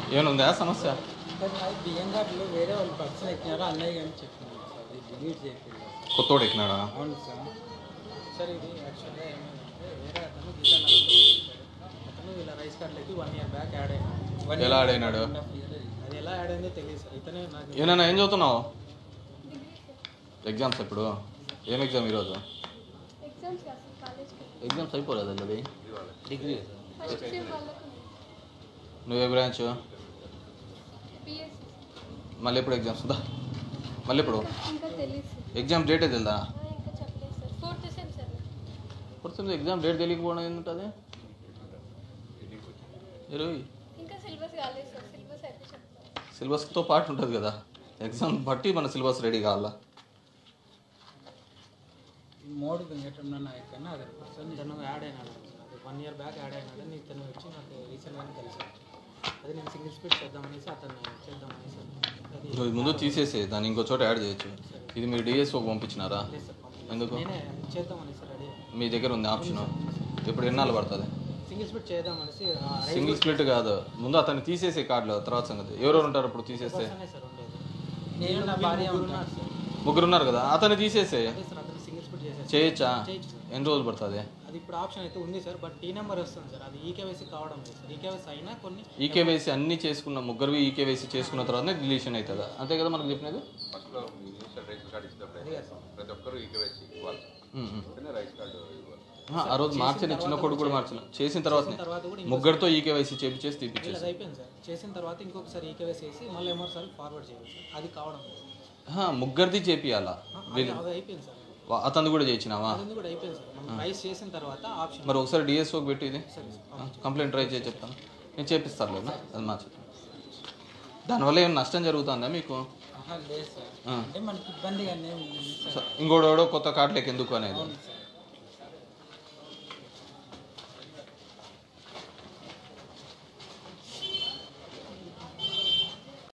ఏమనుందా సమస్య సార్ నాది బియ్యం కార్డులో వేరే వాళ్ళు పర్సన్ ఎక్కినారు అన్నయ్య కానీ చెప్తున్నాను సార్ అది డిలీట్ చేయలేదు కొత్తోడు ఎక్కినాడా అవును సార్ సార్ ఇది యాక్చువల్గా ఏమైందంటే వేరే అతను గీతా నగర్లో ఉంటాడు. అతను ఇలా రైస్ కార్డులకి వన్ ఇయర్ బ్యాక్ యాడ్ అయినాడు One ఎలా year యాడ్ అయినాడు? one and a half year అయింది. అది ఎలా యాడ్ అయిందో తెలియదు సార్ ఇతనే నాకు ఏనన్నా ఏం చదువుతున్నావు ఎగ్జామ్స్ ఎప్పుడు ఏం ఎగ్జామ్ ఈరోజు ఎగ్జామ్స్ కాదు సార్ కాలేజ్కి ఎగ్జామ్స్ అయిపోలేదు అది డిగ్రీ ఫస్ట్ సెమ్ వాళ్ళకు నువ్వే బ్రాంచ్ పిఎస్సి మళ్ళీ ఎప్పుడు ఎగ్జామ్స్ ఉందా మళ్ళీ ఎప్పుడు ఇంకా తెలియదు సార్ ఎగ్జామ్ డేట్ తెలుదా ఆ, ఇంకా చెప్పలేదు సార్ ఫోర్త్ సెమ్ సార్ పుడుతుంది ఎగ్జామ్ డేట్ తెలియకపోవడం ఏంటంటుంది ఇరవై ఇంకా సిలబస్ కాలేదు సార్ సిలబస్ అయితే చెప్తాను సిలబస్తో పాటు ఉంటుంది కదా ఎగ్జామ్ బట్టి మన సిలబస్ రెడీ కావాలా మోడు వెంకటరమణ నాయక్ అని అదే పర్సన్ తను యాడ్ అయినాడు అది వన్ ఇయర్ బ్యాక్ యాడ్ అయినాడు నీకు తను వచ్చి నాకు రీసెంట్గానే తెలిసి అది నేను సింగిల్ స్పీడ్ చేద్దామనేసి అతను చేద్దామనేసి అది నువ్వు ముందు తీసేసి దాన్ని ఇంకో చోట యాడ్ చేయొచ్చు ఇది మీరు డిఎస్ఓకి పంపించినారా లేదు సార్ పంపించాను. ఎందుకు నేనే చేద్దామనేసి రెడీ మీ దగ్గర ఉంది ఆప్షన్ ఇప్పుడు ఎన్నాళ్ళు పడుతుంది సింగిల్ స్పీడ్ చేద్దామనేసి ఆ రైస్ సింగిల్ స్ప్లిట్ కాదు ముందు అతన్ని తీసేసే కార్డులో తర్వాత సంగతి ఎవరెవరు ఉంటారు ఇప్పుడు తీసేస్తే పర్సనే సార్ ఉండేది నేను నా భార్య ఉన్నారు సార్ ముగ్గురు ఉన్నారు కదా అతన్ని తీసేసే అదే సార్ అతను సింగిల్ స్పీడ్ చేసేసి చేయొచ్చా చేయొచ్చు సార్ ఎన్ని రోజులు పడుతుంది అది ఇప్పుడు ఆప్షన్ అయితే ఉంది సార్ బట్ టీ నెంబర్ వస్తుంది సార్ అది ఈకేవైసీ కావడం లేదు సార్ ఈకేవైసీ అయినా కొన్ని ఈకేవైసీ అన్ని చేసుకున్న ముగ్గురు ఈకేవైసీ చేసుకున్న తర్వాతనే డిలీషన్ అవుతుందా అంతే కదా మనకు చెప్పినది ఫస్ట్లో ఇనిషియల్ రైస్ కార్డు ఇచ్చినప్పుడు అదే కదా సార్ ప్రతి ఒక్కరు ఈకేవైసీ ఇవ్వాలి ఉమ్, ఉమ్. వెంటనే రైస్ కార్డు ఇవ్వాలి ఆ, ఆ రోజు మార్చిన చిన్న కొడుకు కూడా మార్చిన చేసిన తర్వాతనే తర్వాత కూడా ముగ్గురితో ఈకేవైసీ చేపించేసి వీళ్ళు తీపిచ్చేసి అది అయిపోయింది సార్ చేసిన తర్వాత ఇంకొకసారి ఈకేవైసీ వేసి మళ్ళీ ఎంఆర్సార్ ఫార్వర్డ్ చేయాలి సార్ అది కావడం లేదు సార్. ఆ, ముగ్గురిది చేపియాలా ఆ, అది అది అయిపోయింది సార్ వా- అతను కూడా చేయించినావా అది కూడా అయిపోయింది సార్ మనం రైస్ చేసిన తర్వాత ఆప్షన్ మరి ఒకసారి డిఎస్ఓకి పెట్టి ఇది సరే సార్ కంప్లైంట్ ట్రై చేసి చెప్తాను నేను చేపిస్తాను లేదా అది మార్చుతాను దానివల్ల ఏమైనా నష్టం జరుగుతుందా మీకు ఆహా, లేదు సార్ ఆ. అంటే మనకి ఇబ్బందిగానే ఉంది సార్ ఇంకోడోడో కొత్త కార్డులకి ఎందుకు అనేది అవును సార్